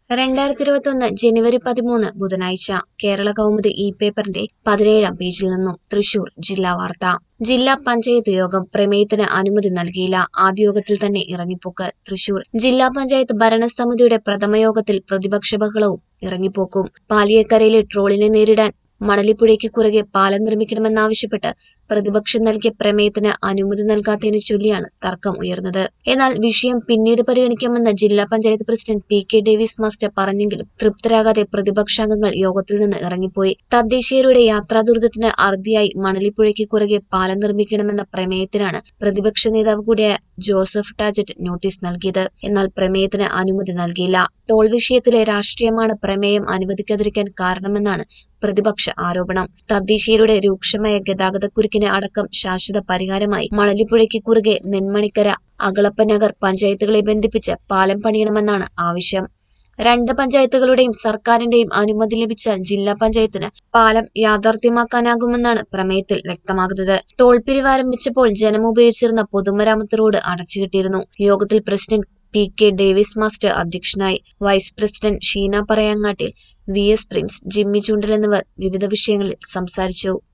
രണ്ടായിരത്തി ഇരുപത്തൊന്ന് ജനുവരി പതിമൂന്ന് ബുധനാഴ്ച കേരള കൗമുദി ഇ പേപ്പറിന്റെ പതിനേഴാം പേജിൽ നിന്നും തൃശൂർ ജില്ലാ വാർത്ത ജില്ലാ പഞ്ചായത്ത് യോഗം പ്രമേയത്തിന് അനുമതി നൽകിയില്ല ആദ്യ യോഗത്തിൽ തന്നെ ഇറങ്ങിപ്പോക്ക് തൃശൂർ ജില്ലാ പഞ്ചായത്ത് ഭരണസമിതിയുടെ പ്രഥമ യോഗത്തിൽ പ്രതിപക്ഷ ബഹളവും ഇറങ്ങിപ്പോക്കും പാലിയേക്കരയിലെ ട്രോളിനെ നേരിടാൻ മണലിപ്പുഴയ്ക്ക് കുറുകെ പാലം നിർമ്മിക്കണമെന്നാവശ്യപ്പെട്ട് പ്രതിപക്ഷം നൽകിയ പ്രമേയത്തിന് അനുമതി നൽകാത്തതിനെ ചൊല്ലിയാണ് തർക്കം ഉയർന്നത് എന്നാൽ വിഷയം പിന്നീട് പരിഗണിക്കാമെന്ന് ജില്ലാ panchayat president P K Davis master പറഞ്ഞെങ്കിലും തൃപ്തരാകാതെ പ്രതിപക്ഷാംഗങ്ങൾ യോഗത്തിൽ നിന്ന് ഇറങ്ങിപ്പോയി തദ്ദേശീയരുടെ യാത്രാ ദുരിതത്തിന് അറുതിയായി മണലിപ്പുഴയ്ക്ക് കുറുകെ പാലം നിർമ്മിക്കണമെന്ന പ്രമേയത്തിനാണ് പ്രതിപക്ഷ നേതാവ് കൂടിയായ ജോസഫ് ടാജറ്റ് നോട്ടീസ് നൽകിയത് എന്നാൽ പ്രമേയത്തിന് അനുമതി നൽകിയില്ല ടോൾ വിഷയത്തിലെ രാഷ്ട്രീയമാണ് പ്രമേയം അനുവദിക്കാതിരിക്കാൻ കാരണമെന്നാണ് പ്രതിപക്ഷ ആരോപണം തദ്ദേശീയരുടെ രൂക്ഷമായ ഗതാഗതക്കുരുക്കിന് അടക്കം ശാശ്വത പരിഹാരമായി മണലിപ്പുഴയ്ക്ക് കുറുകെ നെന്മണിക്കര അകളപ്പനഗർ പഞ്ചായത്തുകളെ ബന്ധിപ്പിച്ച് പാലം പണിയണമെന്നാണ് ആവശ്യം രണ്ട് പഞ്ചായത്തുകളുടെയും സർക്കാരിന്റെയും അനുമതി ലഭിച്ചാൽ ജില്ലാ പഞ്ചായത്തിന് പാലം യാഥാർത്ഥ്യമാക്കാനാകുമെന്നാണ് പ്രമേയത്തിൽ വ്യക്തമാകുന്നത് ടോൾ പിരിവ് ആരംഭിച്ചപ്പോൾ ജനം ഉപയോഗിച്ചിരുന്ന പൊതുമരാമത്ത് റോഡ് അടച്ചുകെട്ടിയിരുന്നു യോഗത്തിൽ president P K Davis master അധ്യക്ഷനായി vice president Sheena Parayangattil V S Prince Jimmy Chundal എന്നിവർ വിവിധ വിഷയങ്ങളിൽ സംസാരിച്ചു